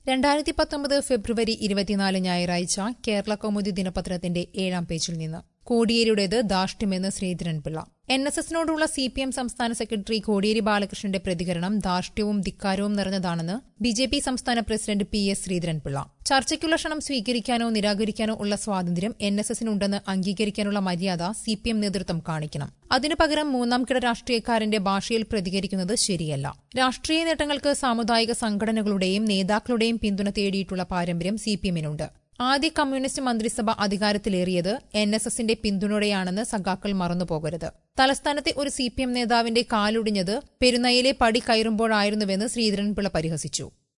രണ്ടായിരത്തി പത്തൊമ്പത് ഫെബ്രുവരി ഇരുപത്തിനാല് ഞായറാഴ്ച കേരള കൗമുദി ദിനപത്രത്തിന്റെ ഏഴാം പേജിൽ നിന്ന് കോടിയേരിയുടേത് ധാർഷ്ട്യമെന്ന് Sreedharan Pillai N S എസിനോടുള്ള C P M സംസ്ഥാന സെക്രട്ടറി കോടിയേരി ബാലകൃഷ്ണന്റെ പ്രതികരണം ധാർഷ്ട്യവും ധിക്കാരവും നിറഞ്ഞതാണെന്ന് ബി ജെ പി സംസ്ഥാന പ്രസിഡന്റ് പി എസ് ശ്രീധരൻപിള്ള ചർച്ചയ്ക്കുള്ള ക്ഷണം സ്വീകരിക്കാനോ നിരാകരിക്കാനോ ഉള്ള സ്വാതന്ത്ര്യം എൻ എസ് എസിനുണ്ടെന്ന് അംഗീകരിക്കാനുള്ള മര്യാദ സി പി എം നേതൃത്വം കാണിക്കണം അതിനു പകരം മൂന്നാം കിട രാഷ്ട്രീയക്കാരന്റെ ഭാഷയിൽ പ്രതികരിക്കുന്നത് ശരിയല്ല രാഷ്ട്രീയ നേട്ടങ്ങൾക്ക് സാമുദായിക സംഘടനകളുടെയും നേതാക്കളുടെയും പിന്തുണ തേടിയിട്ടുള്ള പാരമ്പര്യം സി പി എമ്മിനുണ്ട് ആദ്യ കമ്മ്യൂണിസ്റ്റ് മന്ത്രിസഭ അധികാരത്തിലേറിയത് എൻ എസ് എസിന്റെ പിന്തുണയോടെയാണെന്ന് സഖാക്കൾ മറന്നുപോകരുത് തലസ്ഥാനത്തെ ഒരു സി പി എം നേതാവിന്റെ കാലൊടിഞ്ഞത് പെരുന്നയിലെ പടി കയറുമ്പോഴായിരുന്നുവെന്ന് ശ്രീധരൻപിള്ള പരിഹസിച്ചു